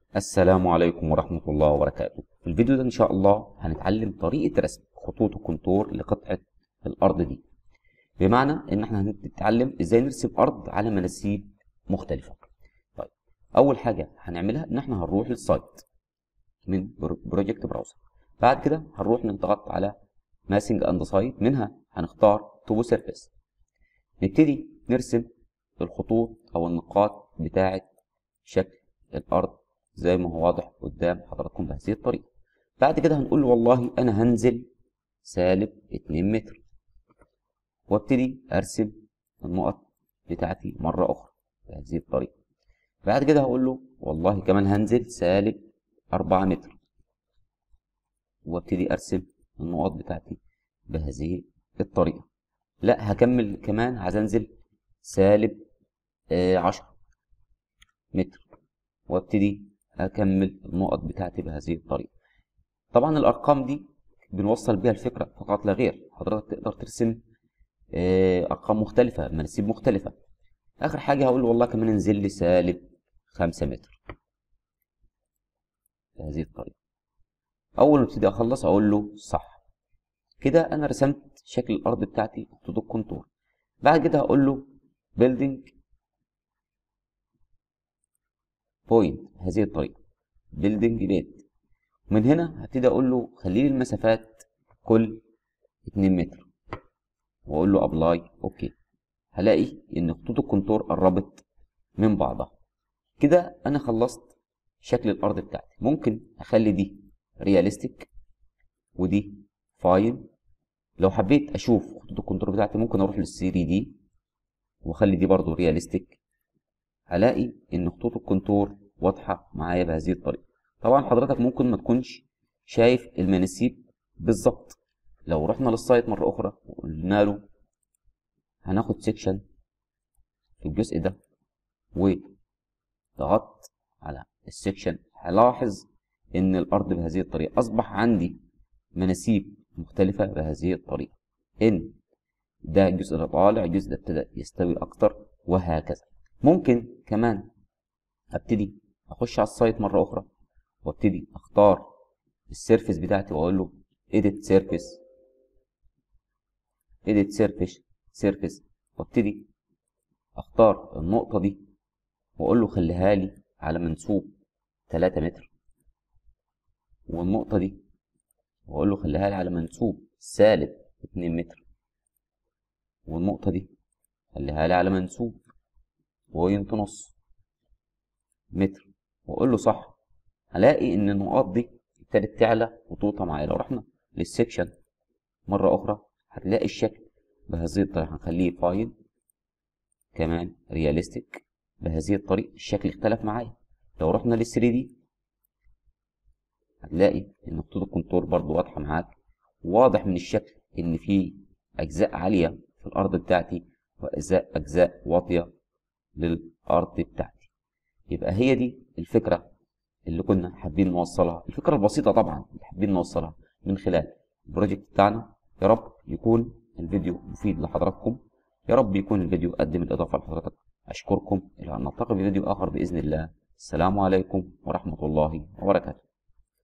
السلام عليكم ورحمة الله وبركاته في الفيديو ده إن شاء الله هنتعلم طريقة رسم خطوط الكونتور لقطعة الأرض دي بمعنى إن إحنا هنتعلم إزاي نرسم أرض على مناسيب مختلفة طيب أول حاجة هنعملها إن إحنا هنروح للسايت من بروجكت براوزر بعد كده هنروح نضغط على ماسنج أند سايت منها هنختار توبو سيرفيس نبتدي نرسم الخطوط أو النقاط بتاعة شكل الأرض زي ما هو واضح قدام حضراتكم بهذه الطريقة بعد كده هنقول له والله أنا هنزل سالب 2 متر وابتدي أرسم النقط بتاعتي مرة أخرى بهذه الطريقة بعد كده هقول له والله كمان هنزل سالب 4 متر وابتدي أرسم النقط بتاعتي بهذه الطريقة لا هكمل كمان عايز أنزل سالب 10 متر وابتدي اكمل النقط بتاعتي بهذه الطريقه طبعا الارقام دي بنوصل بيها الفكره فقط لا غير حضرتك تقدر ترسم ارقام مختلفه مناسيب مختلفه اخر حاجه هقول والله كمان انزل لي سالب 5 متر بهذه الطريقه اول ما ابتدي اخلص اقول له صح كده انا رسمت شكل الارض بتاعتي خطوط الكونتور بعد كده هقول له بيلدينج بوينت بهذه الطريقة بيلدينج بيت من هنا هبتدي اقول له خلي لي المسافات كل 2 متر واقول له ابلاي اوكي هلاقي ان خطوط الكونتور قربت من بعضها كده انا خلصت شكل الارض بتاعتي ممكن اخلي دي رياليستيك ودي فاين لو حبيت اشوف خطوط الكونتور بتاعتي ممكن اروح لل 3 دي واخلي دي برضو رياليستيك هلاقي ان خطوط الكونتور واضحه معايا بهذه الطريقه طبعا حضرتك ممكن ما تكونش شايف المناسيب بالظبط لو رحنا للسايت مره اخرى وقلنا له هناخد سيكشن في الجزء ده وضغطت على السيكشن هلاحظ ان الارض بهذه الطريقه اصبح عندي مناسيب مختلفه بهذه الطريقه ان ده الجزء اللي طالع الجزء ده ابتدى يستوي اكتر وهكذا ممكن كمان ابتدي اخش على السايت مره اخرى وابتدي اختار السيرفيس بتاعتي واقول له edit surface edit surface surface وابتدي اختار النقطه دي واقول له خليها لي على منسوب 3 متر والنقطه دي واقول له خليها لي على منسوب سالب 2 متر والنقطه دي خليها لي على منسوب بوينت نص متر واقول له صح هلاقي ان النقاط دي ابتدت تعلى خطوطها معايا لو رحنا للسكشن مره اخرى هتلاقي الشكل بهذه الطريقه هنخليه فاين كمان رياليستيك بهذه الطريقه الشكل اختلف معايا لو رحنا لل 3 دي هتلاقي ان خطوط الكونتور برضو واضحه معاك واضح من الشكل ان في اجزاء عاليه في الارض بتاعتي واجزاء اجزاء واطيه للارض بتاعتي يبقى هي دي الفكره اللي كنا حابين نوصلها الفكره البسيطه طبعا اللي حابين نوصلها من خلال البروجكت بتاعنا يا رب يكون الفيديو مفيد لحضراتكم يا رب يكون الفيديو قدم الاضافه لحضرتك اشكركم الى ان نلتقي في فيديو اخر باذن الله السلام عليكم ورحمه الله وبركاته